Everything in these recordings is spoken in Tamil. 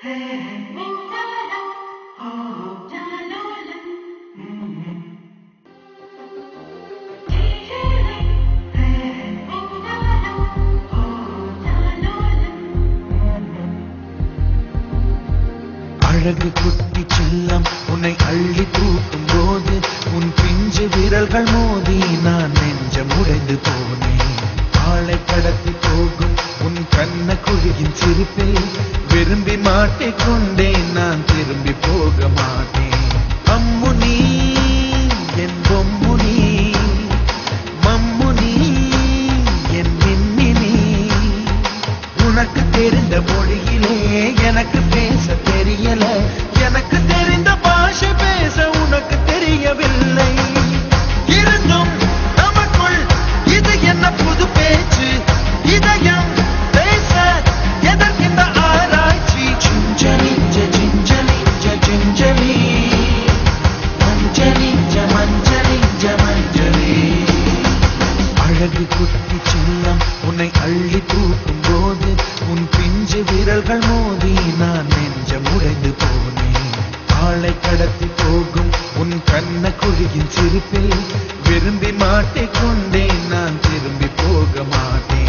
அழகு குட்டி செல்லம் உன்னை அள்ளி தூக்கும் போது உன் பிஞ்சு விரல்கள் மோதி நான் நெஞ்சம் உடைந்து போனேன் ஆளை கடத்தி போகும் உன் கண்ண குழியின் சிரிப்பில் விரும்பி மாட்டிக்கொண்டேன் நான் திரும்பி போக மாட்டேன் அம்மு நீ என் பொம்மு நீ மம்மு நீ என் மின்னி நீ உனக்கு தெரிந்த மொழியிலே எனக்கு பேச தெரியல எனக்கு தெரிந்த பாஷை பேச உனக்கு தெரியவில்லை இருந்தும் நமக்குள் இது என்ன புது பேச்சு இதயம் பேச எதற்கிந்த ஆராய்ச்சி சிஞ்சலி சிஞ்சலி சிஞ்சலி மஞ்சளி மஞ்சளி மஞ்சளி அழகு குட்டி செல்லம் உன்னை அள்ளி தூக்கும் போது உன் பிஞ்சு விரல்கள் மோதி நான் நெஞ்சம் உடைந்து போனேன் ஆளை கடத்தி போகும் உன் கண்ண குழியின் சிரிப்பில் விரும்பி மாட்டிக்கொண்டேன் நான் திரும்பி போக மாட்டேன்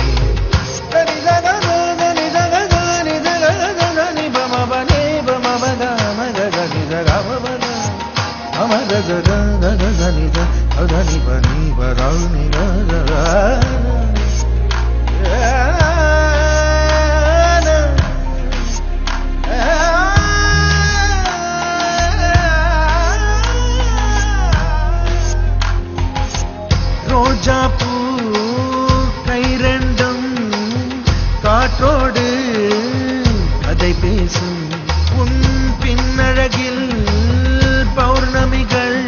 ரோஜா பூ கை ரெண்டும் காற்றோடு கதை பேசும் உன் பின்னழகில் பௌர்ணமிகள்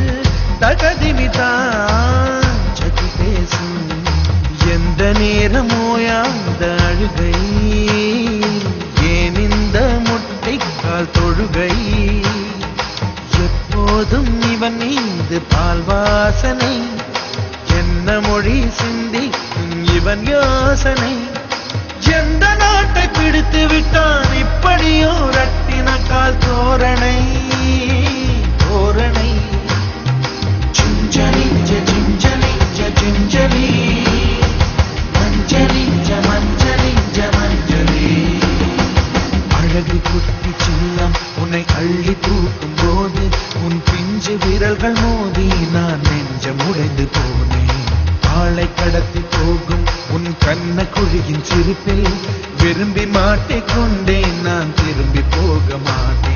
தகதிமிதான் சதி பேசும் எந்த நேரமோயாந்த அழுகை ஏன் இந்த முட்டைக்கால் தொழுகை எப்போதும் இவன் மீது பால் வாசனை என்ன மொழி சிந்திக்கும் இவன் யோசனை எந்த நாட்டை பிடித்து விட்டான் இப்படியோ ரட்டின கால் தோரணை தோரணை சிஞ்சலி சிஞ்சலி சிஞ்சலி மஞ்சளி மஞ்சளி மஞ்சளி அழகு குட்டி செல்லம் உன்னை அள்ளி தூக்கும் போது உன் பிஞ்சு விரல்கள் மோதி நான் நெஞ்சம் உடைந்து போனேன் ஆளை கடத்தி போகும் உன் கண்ண குழியின் சிரிப்பில் விரும்பி மாட்டிக்கொண்டேன் நான் திரும்பி போக மாட்டேன்